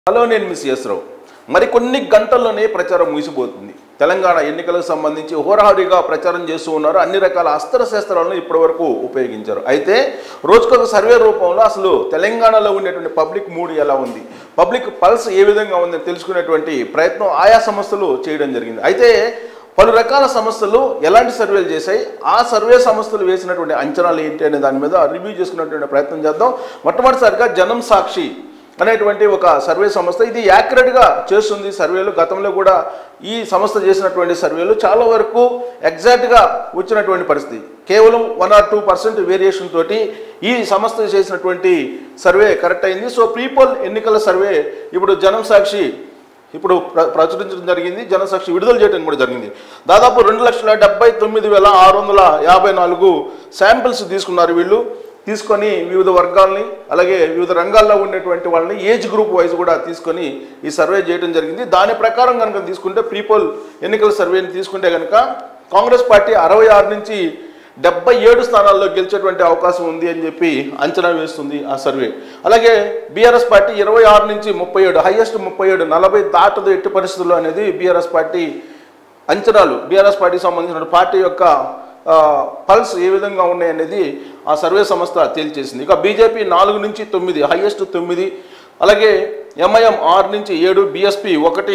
hello నేను miss రావు మరికొన్ని గంటల్లోనే ప్రచారం ముగిసిపోతుంది తెలంగాణ ఎన్నికలకు సంబంధించి హోరాహోరీగా ప్రచారం చేస్తూ ఉన్నారు అన్ని రకాల అస్త్రశస్త్రాలను ఇప్పటివరకు ఉపయోగించారు అయితే రోజుకొక సర్వే రూపంలో అసలు తెలంగాణలో ఉండేటువంటి పబ్లిక్ మూడ్ ఎలా ఉంది పబ్లిక్ పల్స్ ఏ విధంగా ఉందని తెలుసుకునేటువంటి ప్రయత్నం ఆయా సంస్థలు చేయడం జరిగింది అయితే పలు రకాల సంస్థలు ఎలాంటి సర్వేలు చేశాయి ఆ సర్వే సంస్థలు వేసినటువంటి అంచనాలు ఏంటి అనే దాని మీద రివ్యూ చేసుకున్నటువంటి ప్రయత్నం చేద్దాం మొట్టమొదటిసారిగా జనం సాక్షి అనేటువంటి ఒక సర్వే సంస్థ ఇది యాక్యురేట్గా చేస్తుంది సర్వేలు గతంలో కూడా ఈ సంస్థ చేసినటువంటి సర్వేలు చాలా వరకు ఎగ్జాక్ట్గా వచ్చినటువంటి పరిస్థితి కేవలం one or two percent variation తోటి ఈ సంస్థ చేసినటువంటి సర్వే కరెక్ట్ అయింది సో ప్రీపోల్ ఎన్నికల సర్వే ఇప్పుడు జనం సాక్షి ఇప్పుడు ప్ర ప్రచురించడం జరిగింది జనసాక్షి విడుదల చేయడం కూడా జరిగింది దాదాపు రెండు లక్షల డెబ్బై తొమ్మిది వేల ఆరు వందల యాభై నాలుగు శాంపిల్స్ తీసుకున్నారు వీళ్ళు తీసుకొని వివిధ వర్గాల్ని అలాగే వివిధ రంగాల్లో ఉండేటువంటి వాళ్ళని ఏజ్ గ్రూప్ వైజ్ కూడా తీసుకొని ఈ సర్వే చేయడం జరిగింది దాని ప్రకారం కనుక తీసుకుంటే ప్రీపోల్ ఎన్నికల సర్వేని తీసుకుంటే కనుక కాంగ్రెస్ పార్టీ అరవై ఆరు నుంచి డెబ్బై ఏడు స్థానాల్లో గెలిచేటువంటి అవకాశం ఉంది అని చెప్పి అంచనా వేస్తుంది ఆ సర్వే అలాగే బీఆర్ఎస్ పార్టీ ఇరవై ఆరు నుంచి ముప్పై ఏడు హైయెస్ట్ ముప్పై ఏడు నలభై దాటదు ఎట్టి పరిస్థితుల్లో అనేది బీఆర్ఎస్ పార్టీ అంచనాలు బీఆర్ఎస్ పార్టీకి సంబంధించిన పార్టీ యొక్క ఆ, పల్స్ ఏ విధంగా ఉన్నాయి అనేది ఆ సర్వే సంస్థ తేల్చేసింది ఇక బీజేపీ నాలుగు నుంచి తొమ్మిది హైయెస్ట్ తొమ్మిది అలాగే ఎంఐఎం ఆరు నుంచి ఏడు బీఎస్పీ ఒకటి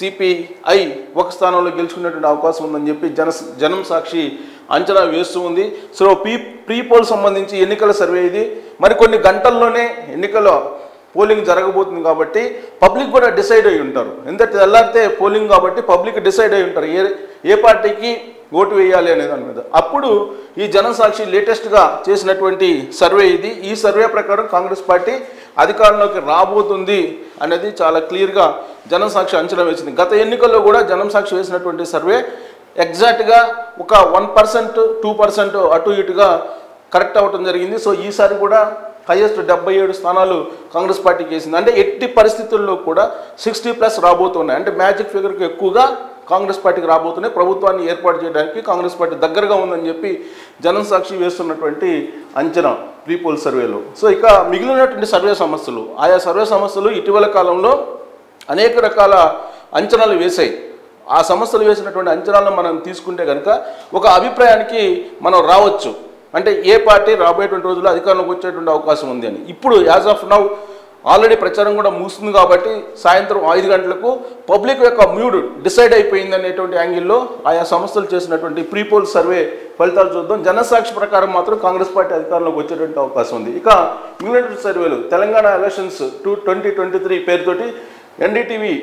సిపిఐ ఒక స్థానంలో గెలుచుకునేటువంటి అవకాశం ఉందని చెప్పి జన జనం సాక్షి అంచనా వేస్తూ ఉంది సో పీ ప్రీ పోల్ సంబంధించి ఎన్నికల సర్వే ఇది మరికొన్ని గంటల్లోనే ఎన్నికల పోలింగ్ జరగబోతుంది కాబట్టి పబ్లిక్ కూడా డిసైడ్ అయి ఉంటారు ఎందుకంటే తెల్లారితే పోలింగ్ కాబట్టి పబ్లిక్ డిసైడ్ అయి ఉంటారు ఏ ఏ పార్టీకి ఓటు వేయాలి అనే దాని మీద అప్పుడు ఈ జనసాక్షి లేటెస్ట్గా చేసినటువంటి సర్వే ఇది ఈ సర్వే ప్రకారం కాంగ్రెస్ పార్టీ అధికారంలోకి రాబోతుంది అనేది చాలా క్లియర్గా జనసాక్షి అంచనా వేసింది గత ఎన్నికల్లో కూడా జనసాక్షి వేసినటువంటి సర్వే ఎగ్జాక్ట్గా ఒక వన్ పర్సెంట్ టూ పర్సెంట్ అటు ఇటుగా కరెక్ట్ అవ్వటం జరిగింది సో ఈసారి కూడా హైయెస్ట్ డెబ్బై ఏడు స్థానాలు కాంగ్రెస్ పార్టీకి వేసింది అంటే ఎట్టి పరిస్థితుల్లో కూడా సిక్స్టీ ప్లస్ రాబోతున్నాయి అంటే మ్యాజిక్ ఫిగర్కి ఎక్కువగా కాంగ్రెస్ పార్టీకి రాబోతున్నాయి ప్రభుత్వాన్ని ఏర్పాటు చేయడానికి కాంగ్రెస్ పార్టీ దగ్గరగా ఉందని చెప్పి జనం సాక్షి వేస్తున్నటువంటి అంచనా ప్రీపోల్ సర్వేలో సో ఇక మిగిలినటువంటి సర్వే సంస్థలు ఆయా సర్వే సంస్థలు ఇటీవల కాలంలో అనేక రకాల అంచనాలు వేశాయి ఆ సంస్థలు వేసినటువంటి అంచనాలను మనం తీసుకుంటే కనుక ఒక అభిప్రాయానికి మనం రావచ్చు అంటే ఏ పార్టీ రాబోయేటువంటి రోజుల్లో అధికారంలోకి వచ్చేటువంటి అవకాశం ఉంది అని ఇప్పుడు యాజ్ ఆఫ్ నౌ ఆల్రెడీ ప్రచారం కూడా ముగుస్తుంది కాబట్టి సాయంత్రం ఐదు గంటలకు పబ్లిక్ యొక్క మ్యూడ్ డిసైడ్ అయిపోయింది అనేటువంటి యాంగిల్లో ఆయా సంస్థలు చేసినటువంటి ప్రీపోల్ సర్వే ఫలితాలు చూద్దాం జనసాక్షి ప్రకారం మాత్రం కాంగ్రెస్ పార్టీ అధికారంలోకి వచ్చేటువంటి అవకాశం ఉంది ఇక మిగిలిన సర్వేలు Telangana elections two twenty twenty three పేరుతోటి ఎన్డీటీవీ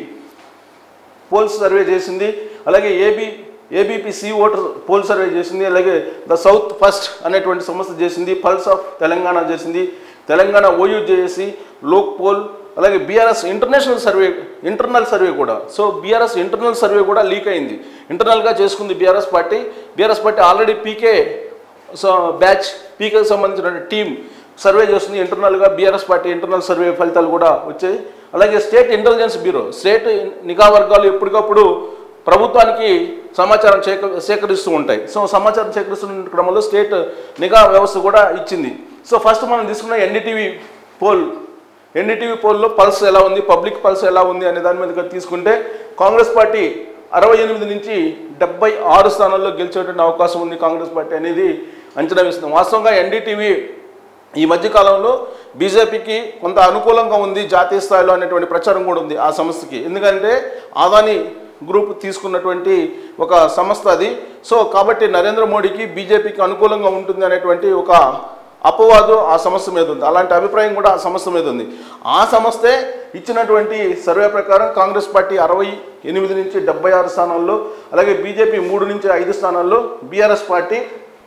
పోల్స్ సర్వే చేసింది అలాగే AB ABP C voter poll survey చేసింది అలాగే ద సౌత్ ఫస్ట్ అనేటువంటి సంస్థ చేసింది పల్స్ ఆఫ్ తెలంగాణ చేసింది తెలంగాణ ఓయూ చేసి లోక్ పోల్ అలాగే BRS international survey internal survey కూడా సో బీఆర్ఎస్ ఇంటర్నల్ సర్వే కూడా లీక్ అయింది ఇంటర్నల్గా చేసుకుంది BRS party BRS party already PK so batch పీకేకి సంబంధించిన టీం సర్వే చేస్తుంది ఇంటర్నల్గా బీఆర్ఎస్ పార్టీ ఇంటర్నల్ సర్వే ఫలితాలు కూడా వచ్చాయి అలాగే స్టేట్ ఇంటెలిజెన్స్ బ్యూరో స్టేట్ నిఘా వర్గాలు ఎప్పటికప్పుడు ప్రభుత్వానికి సమాచారం సేక సేకరిస్తూ ఉంటాయి సో సమాచారం సేకరిస్తున్న క్రమంలో స్టేట్ నిఘా వ్యవస్థ కూడా ఇచ్చింది సో ఫస్ట్ మనం తీసుకున్న ఎన్డీటీవీ పోల్ ఎన్డీటీవీ పోల్లో పల్స్ ఎలా ఉంది పబ్లిక్ పల్స్ ఎలా ఉంది అనే దాని మీద కనుక తీసుకుంటే కాంగ్రెస్ పార్టీ అరవై ఎనిమిది నుంచి డెబ్బై ఆరు స్థానాల్లో గెలిచేటువంటి అవకాశం ఉంది కాంగ్రెస్ పార్టీ అనేది అంచనా వేస్తుంది వాస్తవంగా ఎన్డీటీవీ ఈ మధ్య కాలంలో బీజేపీకి కొంత అనుకూలంగా ఉంది జాతీయ స్థాయిలో అనేటువంటి ప్రచారం కూడా ఉంది ఆ సంస్థకి ఎందుకంటే ఆదాని గ్రూప్ తీసుకున్నటువంటి ఒక సంస్థ అది సో కాబట్టి నరేంద్ర మోడీకి బీజేపీకి అనుకూలంగా ఉంటుంది అనేటువంటి ఒక అపవాదు ఆ సంస్థ మీద ఉంది అలాంటి అభిప్రాయం కూడా ఆ సంస్థ మీద ఉంది ఆ సంస్థే ఇచ్చినటువంటి సర్వే ప్రకారం కాంగ్రెస్ పార్టీ అరవై ఎనిమిది నుంచి డెబ్బై ఆరు స్థానాల్లో అలాగే బీజేపీ మూడు నుంచి ఐదు స్థానాల్లో BRS party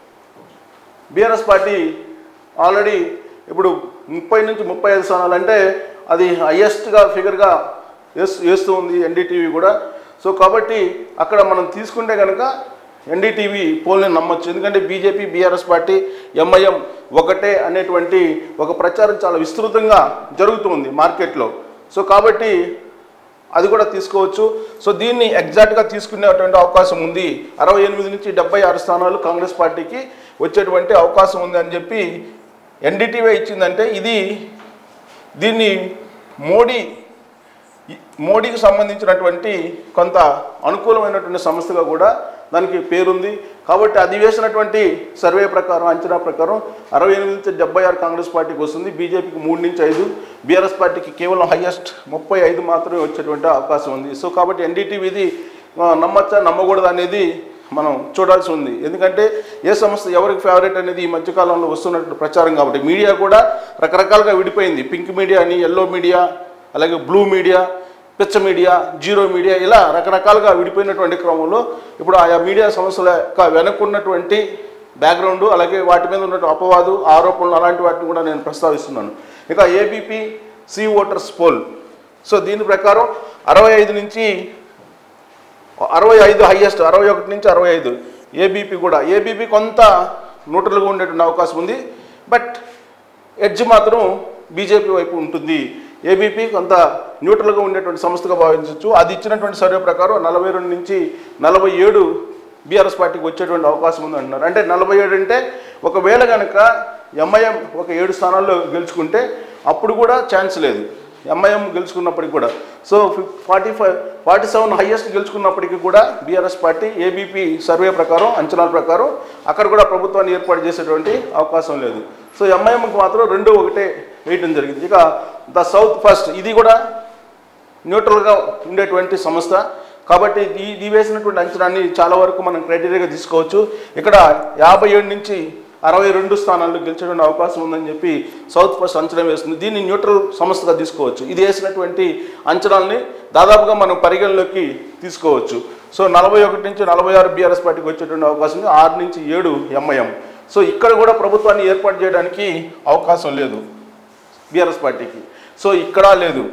BRS party already ఇప్పుడు ముప్పై నుంచి ముప్పై ఐదు స్థానాలు అంటే అది హయ్యెస్ట్గా ఫిగర్గా వేస్తూ వేస్తూ ఉంది ఎన్డీటీవీ కూడా సో కాబట్టి అక్కడ మనం తీసుకుంటే కనుక ఎన్డీటీవీ పోల్ని నమ్మొచ్చు ఎందుకంటే బీజేపీ బీఆర్ఎస్ పార్టీ ఎంఐఎం ఒకటే అనేటువంటి ఒక ప్రచారం చాలా విస్తృతంగా జరుగుతుంది మార్కెట్లో సో కాబట్టి అది కూడా తీసుకోవచ్చు సో దీన్ని ఎగ్జాక్ట్గా తీసుకునేటువంటి అవకాశం ఉంది అరవై ఎనిమిది నుంచి డెబ్బై ఆరు స్థానాలు కాంగ్రెస్ పార్టీకి వచ్చేటువంటి అవకాశం ఉంది అని చెప్పి ఎన్డీటీవీ ఇచ్చిందంటే ఇది దీన్ని మోడీ ఈ మోడీకి సంబంధించినటువంటి కొంత అనుకూలమైనటువంటి సంస్థగా కూడా దానికి పేరుంది కాబట్టి అది వేసినటువంటి సర్వే ప్రకారం అంచనా ప్రకారం అరవై ఎనిమిది నుంచి డెబ్బై ఆరు కాంగ్రెస్ పార్టీకి వస్తుంది బీజేపీకి మూడు నుంచి ఐదు బీఆర్ఎస్ పార్టీకి కేవలం హైయెస్ట్ ముప్పై ఐదు మాత్రమే వచ్చేటువంటి అవకాశం ఉంది సో కాబట్టి ఎన్డీటీవీది నమ్మచ్చా నమ్మకూడదు అనేది మనం చూడాల్సి ఉంది ఎందుకంటే ఏ సంస్థ ఎవరికి ఫేవరెట్ అనేది ఈ మధ్యకాలంలో వస్తున్నటువంటి ప్రచారం కాబట్టి మీడియా కూడా రకరకాలుగా విడిపోయింది పింక్ మీడియా అని ఎల్లో మీడియా అలాగే బ్లూ మీడియా పిచ్చ మీడియా జీరో మీడియా ఇలా రకరకాలుగా విడిపోయినటువంటి క్రమంలో ఇప్పుడు ఆయా మీడియా సంస్థల యొక్క వెనక్కున్నటువంటి బ్యాక్గ్రౌండ్ అలాగే వాటి మీద ఉన్నటువంటి అపవాదు ఆరోపణలు అలాంటి వాటిని కూడా నేను ప్రస్తావిస్తున్నాను ఇక ABP C voters poll so దీని ప్రకారం అరవై ఐదు నుంచి అరవై ఐదు హైయెస్ట్ అరవై ఒకటి నుంచి అరవై ఐదు ఏబీపీ కూడా ఏబీపీ కొంత న్యూట్రల్గా ఉండేటువంటి అవకాశం ఉంది బట్ ఎడ్జ్ మాత్రం బీజేపీ వైపు ఉంటుంది ఏబీపీ కొంత న్యూట్రల్గా ఉండేటువంటి సంస్థగా భావించవచ్చు అది ఇచ్చినటువంటి సర్వే ప్రకారం నలభై రెండు నుంచి నలభై ఏడు బీఆర్ఎస్ పార్టీకి వచ్చేటువంటి అవకాశం ఉంది అంటున్నారు అంటే నలభై ఏడు అంటే ఒకవేళ కనుక ఎంఐఎం ఒక ఏడు స్థానాల్లో గెలుచుకుంటే అప్పుడు కూడా ఛాన్స్ లేదు ఎంఐఎం గెలుచుకున్నప్పటికి కూడా so forty five forty seven highest గెలుచుకున్నప్పటికీ కూడా బీఆర్ఎస్ పార్టీ ఏబీపీ సర్వే ప్రకారం అంచనాల ప్రకారం అక్కడ కూడా ప్రభుత్వాన్ని ఏర్పాటు చేసేటువంటి అవకాశం లేదు సో ఎంఐఎంకి మాత్రం రెండు ఒకటే వేయటం జరిగింది ఇక ద సౌత్ ఫస్ట్ ఇది కూడా న్యూట్రల్గా ఉండేటువంటి సంస్థ కాబట్టి ఈ ఇది వేసినటువంటి అంచనాన్ని చాలా వరకు మనం క్రైటీరియాగా తీసుకోవచ్చు ఇక్కడ యాభై ఏడు నుంచి అరవై రెండు స్థానాల్లో గెలిచేటువంటి అవకాశం ఉందని చెప్పి సౌత్ ఫస్ట్ అంచనా వేస్తుంది దీన్ని న్యూట్రల్ సంస్థగా తీసుకోవచ్చు ఇది వేసినటువంటి అంచనాల్ని దాదాపుగా మనం పరిగణలోకి తీసుకోవచ్చు సో నలభై ఒకటి నుంచి నలభై ఆరు బీఆర్ఎస్ పార్టీకి వచ్చేటువంటి అవకాశం ఉంది ఆరు నుంచి ఏడు ఎంఐఎం సో ఇక్కడ కూడా ప్రభుత్వాన్ని ఏర్పాటు చేయడానికి అవకాశం లేదు బీఆర్ఎస్ పార్టీకి సో ఇక్కడ లేదు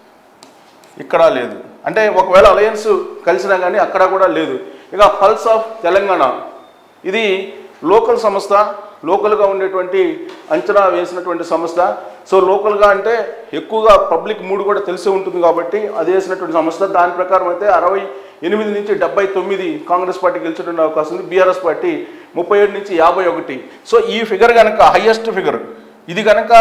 ఇక్కడ లేదు అంటే ఒకవేళ అలయన్స్ కలిసినా కానీ అక్కడ కూడా లేదు ఇక పల్స్ ఆఫ్ తెలంగాణ ఇది లోకల్ సంస్థ లోకల్గా ఉండేటువంటి అంచనా వేసినటువంటి సంస్థ సో లోకల్గా అంటే ఎక్కువగా పబ్లిక్ మూడు కూడా తెలిసి ఉంటుంది కాబట్టి అది వేసినటువంటి సంస్థ దాని ప్రకారం అయితే అరవై ఎనిమిది నుంచి డెబ్బై తొమ్మిది కాంగ్రెస్ పార్టీ గెలిచేటువంటి అవకాశం ఉంది బీఆర్ఎస్ పార్టీ ముప్పై ఏడు నుంచి యాభై ఒకటి సో ఈ ఫిగర్ కనుక హయ్యెస్ట్ ఫిగర్ ఇది కనుక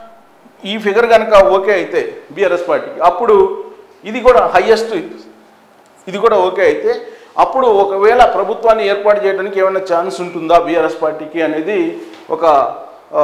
ఈ ఫిగర్ కనుక ఓకే అయితే బీఆర్ఎస్ పార్టీకి అప్పుడు ఇది కూడా హయ్యెస్ట్ ఇది కూడా ఓకే అయితే అప్పుడు ఒకవేళ ప్రభుత్వాన్ని ఏర్పాటు చేయడానికి ఏమైనా ఛాన్స్ ఉంటుందా బీఆర్ఎస్ పార్టీకి అనేది ఒక ఆ,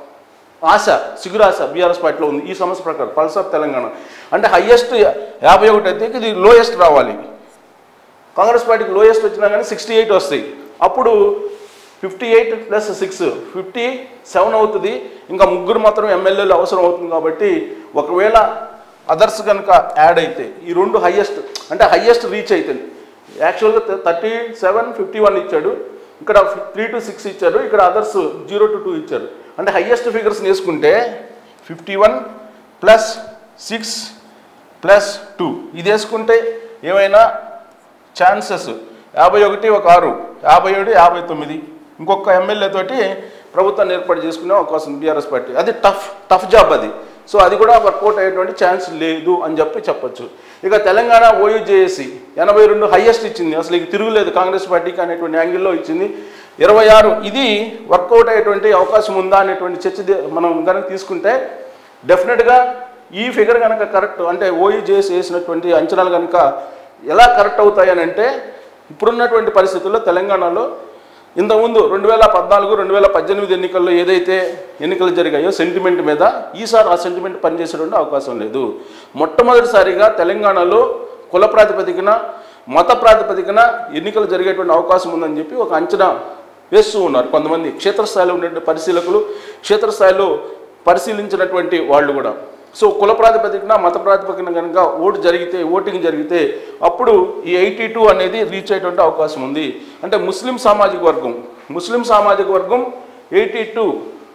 ఆశ సిగురాశ బీఆర్ఎస్ పార్టీలో ఉంది ఈ సమస్య ప్రకారం పల్స్ ఆఫ్ తెలంగాణ అంటే హయ్యెస్ట్ యాభై ఒకటి అయితే ఇది లోయెస్ట్ రావాలి కాంగ్రెస్ పార్టీకి లోయెస్ట్ వచ్చినా కానీ సిక్స్టీ ఎయిట్ వస్తాయి అప్పుడు fifty eight plus six fifty seven అవుతుంది ఇంకా ముగ్గురు మాత్రం ఎమ్మెల్యేలు అవసరం అవుతుంది కాబట్టి ఒకవేళ అదర్స్ కనుక యాడ్ అయితే ఈ రెండు హయ్యెస్ట్ అంటే హయ్యెస్ట్ రీచ్ అవుతుంది యాక్చువల్గా థర్టీ సెవెన్ ఫిఫ్టీ వన్ ఇచ్చాడు ఇక్కడ త్రీ టు సిక్స్ ఇచ్చారు ఇక్కడ అదర్స్ జీరో టు టూ ఇచ్చారు అంటే హయ్యెస్ట్ ఫిగర్స్ వేసుకుంటే fifty one plus six plus two ఇది వేసుకుంటే ఏమైనా ఛాన్సెస్ యాభై ఒకటి ఒక ఆరు యాభై ఏడు యాభై తొమ్మిది ఇంకొక ఎమ్మెల్యే తోటి ప్రభుత్వాన్ని ఏర్పాటు చేసుకునే అవకాశం ఉంది బీఆర్ఎస్ పార్టీ అది టఫ్ టఫ్ జాబ్ అది సో అది కూడా వర్కౌట్ అయ్యేటువంటి ఛాన్స్ లేదు అని చెప్పి చెప్పొచ్చు ఇక తెలంగాణ ఓయూజేఏసీ ఎనభై రెండు హైయెస్ట్ ఇచ్చింది అసలు ఇక తిరుగులేదు కాంగ్రెస్ పార్టీకి అనేటువంటి యాంగిల్లో ఇచ్చింది ఇరవై ఆరు ఇది వర్కౌట్ అయ్యేటువంటి అవకాశం ఉందా అనేటువంటి చర్చ ది- మనం కనుక తీసుకుంటే డెఫినెట్గా ఈ ఫిగర్ కనుక కరెక్ట్ అంటే ఓయూజేఎస్ వేసినటువంటి అంచనాలు కనుక ఎలా కరెక్ట్ అవుతాయని అంటే ఇప్పుడున్నటువంటి పరిస్థితుల్లో తెలంగాణలో ఇంతకుముందు రెండు వేల పద్నాలుగు రెండు వేల పద్దెనిమిది ఎన్నికల్లో ఏదైతే ఎన్నికలు జరిగాయో సెంటిమెంట్ మీద ఈసారి ఆ సెంటిమెంట్ పనిచేసేటువంటి అవకాశం లేదు మొట్టమొదటిసారిగా తెలంగాణలో కుల ప్రాతిపదికన మత ప్రాతిపదికన ఎన్నికలు జరిగేటువంటి అవకాశం ఉందని చెప్పి ఒక అంచనా వేస్తూ ఉన్నారు కొంతమంది క్షేత్రస్థాయిలో ఉండేటువంటి పరిశీలకులు క్షేత్రస్థాయిలో పరిశీలించినటువంటి వాళ్ళు కూడా సో కుల ప్రాతిపదికన మత ప్రాతిపదికన కనుక ఓటు జరిగితే ఓటింగ్ జరిగితే అప్పుడు ఈ ఎయిటీ టూ అనేది రీచ్ అయ్యేటువంటి అవకాశం ఉంది అంటే ముస్లిం సామాజిక వర్గం ముస్లిం సామాజిక వర్గం ఎయిటీ టూ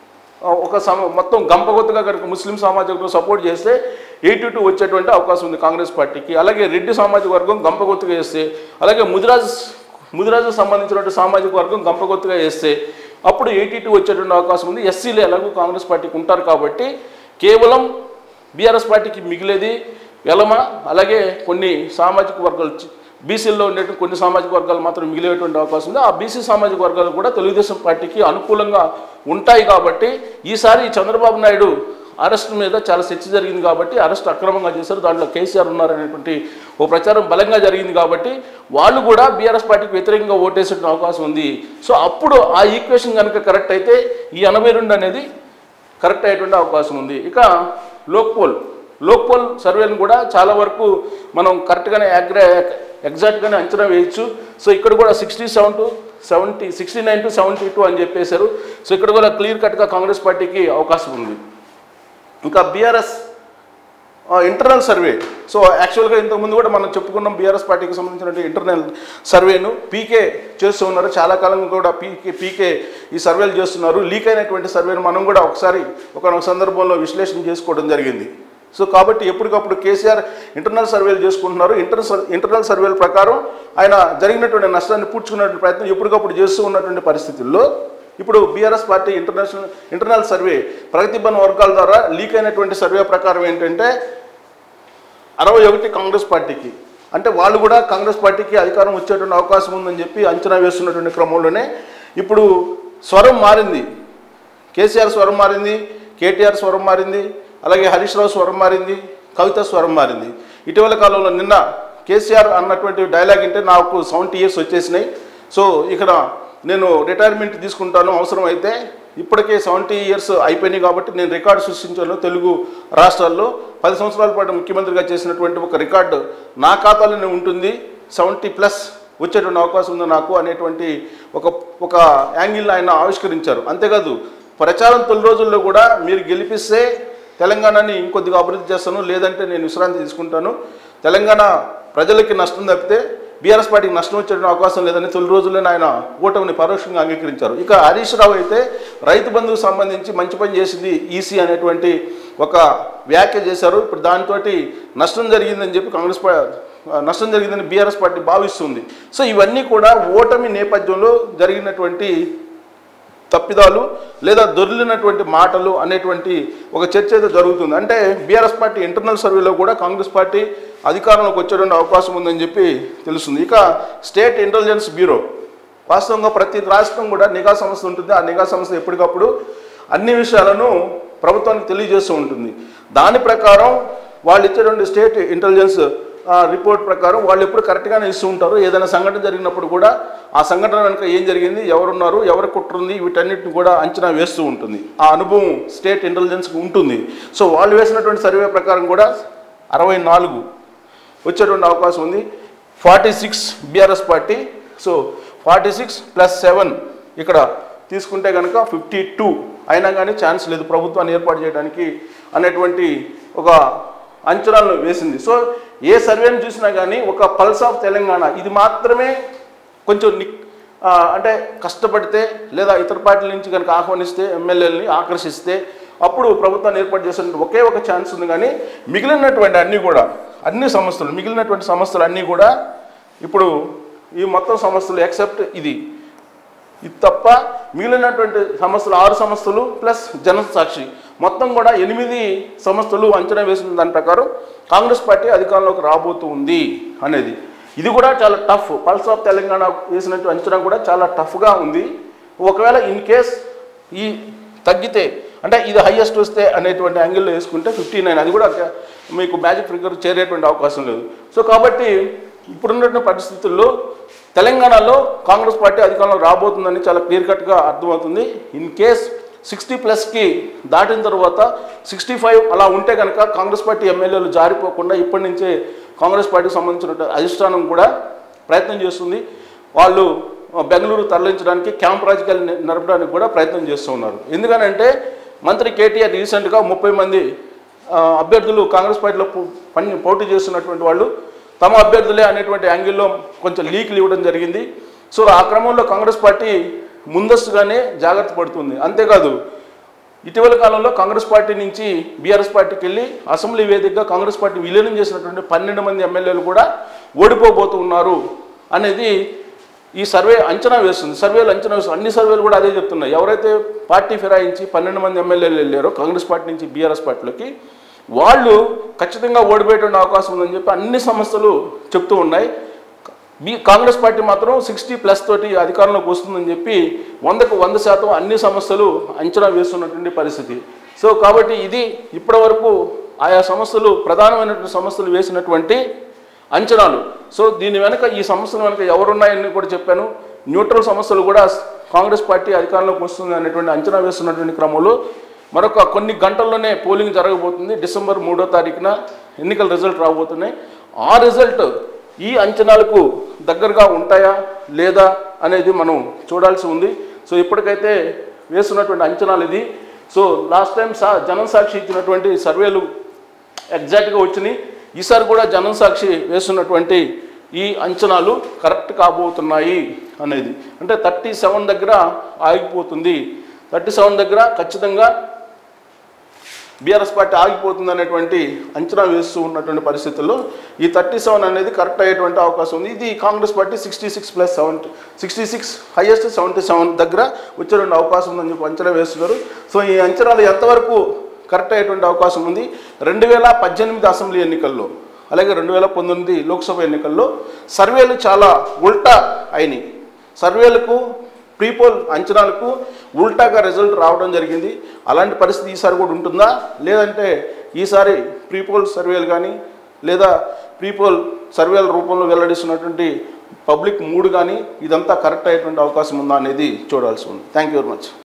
ఒక సమ మొత్తం గంపగొత్తుగా కనుక ముస్లిం సామాజిక వర్గం సపోర్ట్ చేస్తే ఎయిటీ టూ వచ్చేటువంటి అవకాశం ఉంది కాంగ్రెస్ పార్టీకి అలాగే రెడ్డి సామాజిక వర్గం గంపగొత్తుగా చేస్తే అలాగే ముదిరాజ్ ముదిరాజుకు సంబంధించినటువంటి సామాజిక వర్గం గంపగొత్తుగా చేస్తే అప్పుడు ఎయిటీ టూ వచ్చేటువంటి అవకాశం ఉంది ఎస్సీలు ఎలాగో కాంగ్రెస్ పార్టీకి ఉంటారు కాబట్టి కేవలం బీఆర్ఎస్ పార్టీకి మిగిలేది వెలమ అలాగే కొన్ని సామాజిక వర్గాలు చి- బీసీల్లో ఉండేటువంటి కొన్ని సామాజిక వర్గాలు మాత్రం మిగిలేటువంటి అవకాశం ఉంది ఆ బీసీ సామాజిక వర్గాలు కూడా తెలుగుదేశం పార్టీకి అనుకూలంగా ఉంటాయి కాబట్టి ఈసారి చంద్రబాబు నాయుడు అరెస్ట్ మీద చాలా చర్చ జరిగింది కాబట్టి అరెస్ట్ అక్రమంగా చేశారు దాంట్లో కేసీఆర్ ఉన్నారనేటువంటి ఓ ప్రచారం బలంగా జరిగింది కాబట్టి వాళ్ళు కూడా బీఆర్ఎస్ పార్టీకి వ్యతిరేకంగా ఓటేసే అవకాశం ఉంది సో అప్పుడు ఆ ఈక్వేషన్ కనుక కరెక్ట్ అయితే ఈ ఎనభై రెండు అనేది కరెక్ట్ అయ్యేటువంటి అవకాశం ఉంది ఇక లోక్పోల్ లోక్పోల్ సర్వేను కూడా చాలా వరకు మనం కరెక్ట్గానే యాగ్రా ఎగ్జాక్ట్గానే అంచనా వేయచ్చు సో ఇక్కడ కూడా sixty seven to seventy sixty nine to seventy two అని చెప్పేశారు సో ఇక్కడ కూడా క్లియర్ కట్గా కాంగ్రెస్ పార్టీకి అవకాశం ఉంది ఇంకా బీఆర్ఎస్ ఇంటర్నల్ సర్వే సో యాక్చువల్గా ఇంతకుముందు కూడా మనం చెప్పుకున్నాం బీఆర్ఎస్ పార్టీకి సంబంధించిన ఇంటర్నల్ సర్వేను పీకే చేస్తూ ఉన్నారు చాలా కాలంగా కూడా పీకే పీకే ఈ సర్వేలు చేస్తున్నారు లీక్ అయినటువంటి సర్వేను మనం కూడా ఒకసారి ఒక సందర్భంలో విశ్లేషణ చేసుకోవడం జరిగింది సో కాబట్టి ఎప్పటికప్పుడు కేసీఆర్ ఇంటర్నల్ సర్వేలు చేసుకుంటున్నారు ఇంటర్ ఇంటర్నల్ సర్వేల ప్రకారం ఆయన జరిగినటువంటి నష్టాన్ని పూడ్చుకున్నటువంటి ప్రయత్నం ఎప్పటికప్పుడు చేస్తూ ఉన్నటువంటి పరిస్థితుల్లో ఇప్పుడు BRS party international internal survey Pragathi Bhavan వర్గాల ద్వారా లీక్ అయినటువంటి సర్వే ప్రకారం ఏంటంటే అరవై ఒకటి కాంగ్రెస్ పార్టీకి అంటే వాళ్ళు కూడా కాంగ్రెస్ పార్టీకి అధికారం వచ్చేటువంటి అవకాశం ఉందని చెప్పి అంచనా వేస్తున్నటువంటి క్రమంలోనే ఇప్పుడు స్వరం మారింది కేసీఆర్ స్వరం మారింది కేటీఆర్ స్వరం మారింది అలాగే హరీష్ రావు స్వరం మారింది కవిత స్వరం మారింది ఇటీవల కాలంలో నిన్న కేసీఆర్ అన్నటువంటి డైలాగ్ అంటే నాకు సెవెంటీ ఇయర్స్ వచ్చేసినాయి సో ఇక్కడ నేను రిటైర్మెంట్ తీసుకుంటాను అవసరం అయితే ఇప్పటికే సెవెంటీ ఇయర్స్ అయిపోయినాయి కాబట్టి నేను రికార్డు సృష్టించాను తెలుగు రాష్ట్రాల్లో పది సంవత్సరాల పాటు ముఖ్యమంత్రిగా చేసినటువంటి ఒక రికార్డు నా ఖాతాలోనే ఉంటుంది సెవెంటీ ప్లస్ వచ్చేటువంటి అవకాశం ఉంది నాకు అనేటువంటి ఒక ఒక యాంగిల్ ఆయన ఆవిష్కరించారు అంతేకాదు ప్రచారం తొలి రోజుల్లో కూడా మీరు గెలిపిస్తే తెలంగాణని ఇంకొద్దిగా అభివృద్ధి చేస్తాను లేదంటే నేను విశ్రాంతి తీసుకుంటాను తెలంగాణ ప్రజలకి నష్టం తప్పితే బీఆర్ఎస్ పార్టీకి నష్టం వచ్చే అవకాశం లేదని తొలి రోజుల్లోనే ఆయన ఓటమిని పరోక్షంగా అంగీకరించారు ఇక హరీష్ రావు అయితే రైతు బంధువుకు సంబంధించి మంచి పని చేసింది ఈసీ అనేటువంటి ఒక వ్యాఖ్య చేశారు ఇప్పుడు దాంతో నష్టం జరిగిందని చెప్పి కాంగ్రెస్ పా నష్టం జరిగిందని బీఆర్ఎస్ పార్టీ భావిస్తుంది సో ఇవన్నీ కూడా ఓటమి నేపథ్యంలో జరిగినటువంటి తప్పిదాలు లేదా దొర్లినటువంటి మాటలు అనేటువంటి ఒక చర్చ అయితే జరుగుతుంది అంటే బీఆర్ఎస్ పార్టీ ఇంటర్నల్ సర్వేలో కూడా కాంగ్రెస్ పార్టీ అధికారంలోకి వచ్చేటువంటి అవకాశం ఉందని చెప్పి తెలుస్తుంది ఇక స్టేట్ ఇంటెలిజెన్స్ బ్యూరో వాస్తవంగా ప్రతి రాష్ట్రం కూడా నిఘా సంస్థ ఉంటుంది ఆ నిఘా సంస్థ ఎప్పటికప్పుడు అన్ని విషయాలను ప్రభుత్వానికి తెలియజేస్తూ ఉంటుంది దాని ప్రకారం వాళ్ళు ఇచ్చేటువంటి స్టేట్ ఇంటెలిజెన్స్ ఆ, రిపోర్ట్ ప్రకారం వాళ్ళు ఎప్పుడు కరెక్ట్గానే ఇస్తూ ఉంటారు ఏదైనా సంఘటన జరిగినప్పుడు కూడా ఆ సంఘటన వెనుక ఏం జరిగింది ఎవరున్నారు ఎవరు కుట్రుంది వీటన్నిటిని కూడా అంచనా వేస్తూ ఉంటుంది ఆ అనుభవం స్టేట్ ఇంటెలిజెన్స్కి ఉంటుంది సో వాళ్ళు వేసినటువంటి సర్వే ప్రకారం కూడా అరవై నాలుగు వచ్చేటువంటి అవకాశం ఉంది forty six BRS party so forty six plus seven ఇక్కడ తీసుకుంటే కనుక ఫిఫ్టీ టూ అయినా కానీ ఛాన్స్ లేదు ప్రభుత్వాన్ని ఏర్పాటు చేయడానికి అనేటువంటి ఒక అంచనాలను వేసింది సో ఏ సర్వేను చూసినా కానీ ఒక పల్స్ ఆఫ్ తెలంగాణ ఇది మాత్రమే కొంచెం ని- ఆ, అంటే కష్టపడితే లేదా ఇతర పార్టీల నుంచి కనుక ఆహ్వానిస్తే ఎమ్మెల్యేలని ఆకర్షిస్తే అప్పుడు ప్రభుత్వాన్ని ఏర్పాటు చేసే ఒకే ఒక ఛాన్స్ ఉంది కానీ మిగిలినటువంటి అన్నీ కూడా అన్ని సంస్థలు మిగిలినటువంటి సంస్థలు అన్నీ కూడా ఇప్పుడు ఈ మొత్తం సంస్థలు ఎక్సెప్ట్ ఇది ఇది తప్ప మిగిలినటువంటి సంస్థలు ఆరు సంస్థలు ప్లస్ జనసాక్షి మొత్తం కూడా ఎనిమిది సంస్థలు అంచనా వేసిన దాని ప్రకారం కాంగ్రెస్ పార్టీ అధికారంలోకి రాబోతూ ఉంది అనేది ఇది కూడా చాలా టఫ్ పల్స్ ఆఫ్ తెలంగాణ వేసినట్టు అంచనా కూడా చాలా టఫ్గా ఉంది ఒకవేళ ఇన్ కేస్ ఈ తగ్గితే అంటే ఇది హైయెస్ట్ వస్తే అనేటువంటి యాంగిల్లో వేసుకుంటే ఫిఫ్టీ నైన్ అది కూడా మీకు మ్యాజిక్ ఫిగర్ చేరేటువంటి అవకాశం లేదు సో కాబట్టి ఇప్పుడున్నటువంటి పరిస్థితుల్లో తెలంగాణలో కాంగ్రెస్ పార్టీ అధికారంలో రాబోతుందని చాలా క్లియర్ కట్గా అర్థమవుతుంది ఇన్ కేస్ సిక్స్టీ ప్లస్కి దాటిన తర్వాత సిక్స్టీ ఫైవ్ అలా ఉంటే కనుక కాంగ్రెస్ పార్టీ ఎమ్మెల్యేలు జారిపోకుండా ఇప్పటి నుంచే కాంగ్రెస్ పార్టీకి సంబంధించిన అధిష్టానం కూడా ప్రయత్నం చేస్తుంది వాళ్ళు ఆ, బెంగళూరు తరలించడానికి క్యాంప్ రాజకీయాలు ని- నడపడానికి కూడా ప్రయత్నం చేస్తూ ఉన్నారు ఎందుకనంటే మంత్రి కేటీఆర్ రీసెంట్గా ముప్పై మంది ఆ, అభ్యర్థులు కాంగ్రెస్ పార్టీలో పో- పని పోటీ చేస్తున్నటువంటి వాళ్ళు తమ అభ్యర్థులే అనేటువంటి యాంగిల్లో కొంచెం లీక్లు ఇవ్వడం జరిగింది సో ఆ క్రమంలో కాంగ్రెస్ పార్టీ ముందస్తుగానే జాగ్రత్త పడుతుంది అంతేకాదు ఇటీవల కాలంలో కాంగ్రెస్ పార్టీ నుంచి బీఆర్ఎస్ పార్టీకి వెళ్ళి అసెంబ్లీ వేదికగా కాంగ్రెస్ పార్టీ విలీనం చేసినటువంటి పన్నెండు మంది ఎమ్మెల్యేలు కూడా ఓడిపోబోతూ ఉన్నారు అనేది ఈ సర్వే అంచనా వేస్తుంది సర్వేలు అంచనా వేస్తుంది అన్ని సర్వేలు కూడా అదే చెప్తున్నాయి ఎవరైతే పార్టీ ఫిరాయించి పన్నెండు మంది ఎమ్మెల్యేలు వెళ్ళారో కాంగ్రెస్ పార్టీ నుంచి బీఆర్ఎస్ పార్టీలోకి వాళ్ళు ఖచ్చితంగా ఓడిపోయేటువంటి అవకాశం ఉందని చెప్పి అన్ని సంస్థలు చెప్తూ ఉన్నాయి బీ కాంగ్రెస్ పార్టీ మాత్రం సిక్స్టీ ప్లస్ తోటి అధికారంలోకి వస్తుందని చెప్పి వందకు వంద శాతం అన్ని సంస్థలు అంచనా వేస్తున్నటువంటి పరిస్థితి సో కాబట్టి ఇది ఇప్పటివరకు ఆయా సంస్థలు ప్రధానమైనటువంటి సంస్థలు వేసినటువంటి అంచనాలు సో దీని వెనక ఈ సంస్థల వెనక ఎవరున్నాయని కూడా చెప్పాను న్యూట్రల్ సంస్థలు కూడా కాంగ్రెస్ పార్టీ అధికారంలోకి వస్తుంది అనేటువంటి అంచనా వేస్తున్నటువంటి క్రమంలో మరొక కొన్ని గంటల్లోనే పోలింగ్ జరగబోతుంది డిసెంబర్ మూడో తారీఖున ఎన్నికల రిజల్ట్ రాబోతున్నాయి ఆ రిజల్ట్ ఈ అంచనాలకు దగ్గరగా ఉంటాయా లేదా అనేది మనం చూడాల్సి ఉంది సో ఇప్పటికైతే వేస్తున్నటువంటి అంచనాలు ఇది సో లాస్ట్ టైం సా జనం సాక్షి ఇచ్చినటువంటి సర్వేలు ఎగ్జాక్ట్గా వచ్చినాయి ఈసారి కూడా జనం సాక్షి వేస్తున్నటువంటి ఈ అంచనాలు కరెక్ట్ కాబోతున్నాయి అనేది అంటే థర్టీ సెవెన్ దగ్గర ఆగిపోతుంది థర్టీ సెవెన్ దగ్గర ఖచ్చితంగా బీఆర్ఎస్ పార్టీ ఆగిపోతుంది అనేటువంటి అంచనా వేస్తూ ఉన్నటువంటి పరిస్థితుల్లో ఈ థర్టీ సెవెన్ అనేది కరెక్ట్ అయ్యేటువంటి అవకాశం ఉంది ఇది Congress party sixty six plus seventy sixty six highest seventy seven దగ్గర వచ్చేటువంటి అవకాశం ఉందని చెప్పి అంచనా వేస్తున్నారు సో ఈ అంచనాలు ఎంతవరకు కరెక్ట్ అయ్యేటువంటి అవకాశం ఉంది రెండు వేల పద్దెనిమిది అసెంబ్లీ ఎన్నికల్లో అలాగే రెండు వేల పంతొమ్మిది లోక్సభ ఎన్నికల్లో సర్వేలు చాలా ఉల్టా అయినాయి సర్వేలకు ప్రీపోల్ అంచనాలకు ఉల్టాగా రిజల్ట్ రావడం జరిగింది అలాంటి పరిస్థితి ఈసారి కూడా ఉంటుందా లేదంటే ఈసారి ప్రీపోల్ సర్వేలు కానీ లేదా ప్రీపోల్ సర్వేల రూపంలో వెల్లడిస్తున్నటువంటి పబ్లిక్ మూడ్ కానీ ఇదంతా కరెక్ట్ అయ్యేటువంటి అవకాశం ఉందా అనేది చూడాల్సి ఉంది థ్యాంక్ యూ వెరీ మచ్